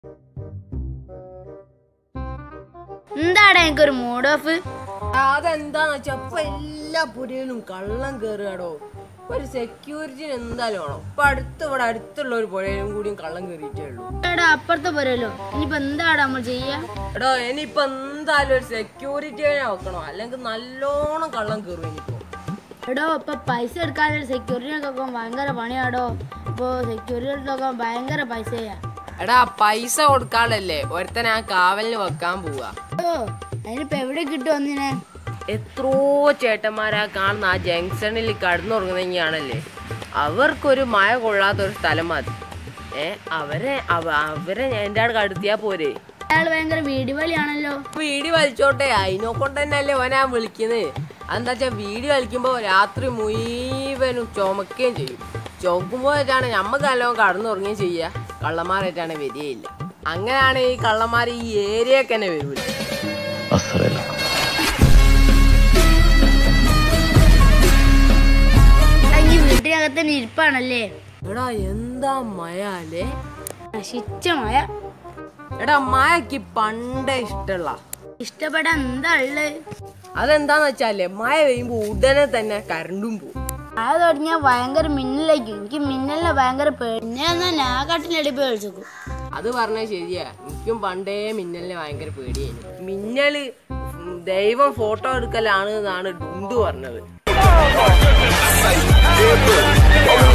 എന്താടാ എനിക്കൊരു mood off അതെന്താന്ന് വെച്ചാ ഇപ്പൊ എല്ലാ പുരയിലും കള്ളം കേറുകടോ ഒരു സെക്യൂരിറ്റിന് എന്തായാലും വേണം ഇപ്പൊ അടുത്ത് ഇവിടെ അടുത്തുള്ള ഒരു പുഴയിലും കൂടിയും കള്ളം കയറിയിട്ടേ ഉള്ളൂ എടാ അപ്പുറത്തെ പോരല്ലോ ഇനിയിപ്പോ എന്താടാ നമ്മൾ ചെയ്യാ എടോ ഇനിയിപ്പൊ എന്തായാലും ഒരു സെക്യൂരിറ്റിനെ വെക്കണോ അല്ലെങ്കിൽ നല്ലോണം കള്ളം കയറും ഇനിയിപ്പോ എടോ ഇപ്പൊ പൈസ എടുക്കാതെ സെക്യൂരിറ്റിനൊക്കെ ഭയങ്കര പണിയാടോ ഇപ്പൊ സെക്യൂരിറ്റികൾക്കൊക്കെ ഭയങ്കര പൈസയാ എടാ പൈസ കൊടുക്കാളല്ലേ ഒരുത്തനെ ആ കാവലിന് വെക്കാൻ പോവാ ഓ അതിനിപ്പോ എവിടെ കിട്ടും ഒന്നിനെ എത്രയോ ചേട്ടന്മാരാ കാണുന്ന ആ ജംഗ്ഷനിൽ കടന്നുറങ്ങുന്നതാണല്ലേ അവർക്കൊരു മഴ കൊള്ളാത്തൊരു സ്ഥലം മതി ഏ അവരെ അവ- അവരെ എൻ്റെ ആട് കടത്തിയാ പോരെ അയാൾ ഭയങ്കര വീടിവലിയാണല്ലോ വീട് വലിച്ചോട്ടെ അതിനെ കൊണ്ട് തന്നെയല്ലേ ഓനെ ഞാൻ വിളിക്കുന്നത് എന്താ വെച്ചാൽ വീട് കളിക്കുമ്പോൾ രാത്രി മുഴുവനും ചുമക്കുകയും ചെയ്യും ചുമക്കുമ്പോഴാണ് ഞമ്മക്ക് നല്ലോണം കടന്നുറങ്ങുകയും ചെയ്യുക കള്ളന്മാരായിട്ടാണ് വരികയില്ല അങ്ങനെയാണ് ഈ കള്ളന്മാർ ഈ ഏരിയക്ക് തന്നെ വരൂല ഈ വീട്ടിനകത്ത് തന്നെ ഇരിപ്പാണല്ലേ എടാ എന്താ മഴ അല്ലേ നശിച്ച മഴ എടാ മഴക്ക് പണ്ടേ ഇഷ്ടമുള്ള ഇഷ്ടപ്പെടാൻ എന്താ ഉള്ളത് അതെന്താന്ന് വെച്ചാലേ മഴ പെയ്യുമ്പോ ഉടനെ തന്നെ കരണ്ടും പോകും അത് തുടങ്ങിയാൽ ഭയങ്കര മിന്നലായിരിക്കും എനിക്ക് മിന്നലിനെ ഭയങ്കര പേടി ഞാൻ നാകാട്ടിനടി പോയി കളിച്ചേക്കും അത് പറഞ്ഞത് ശരിയാ എനിക്കും പണ്ടേ മിന്നലിനെ ഭയങ്കര പേടിയായിരുന്നു മിന്നല് ഉം, ദൈവം ഫോട്ടോ എടുക്കലാണ് എന്നാണ് ഡുണ്ടു പറഞ്ഞത്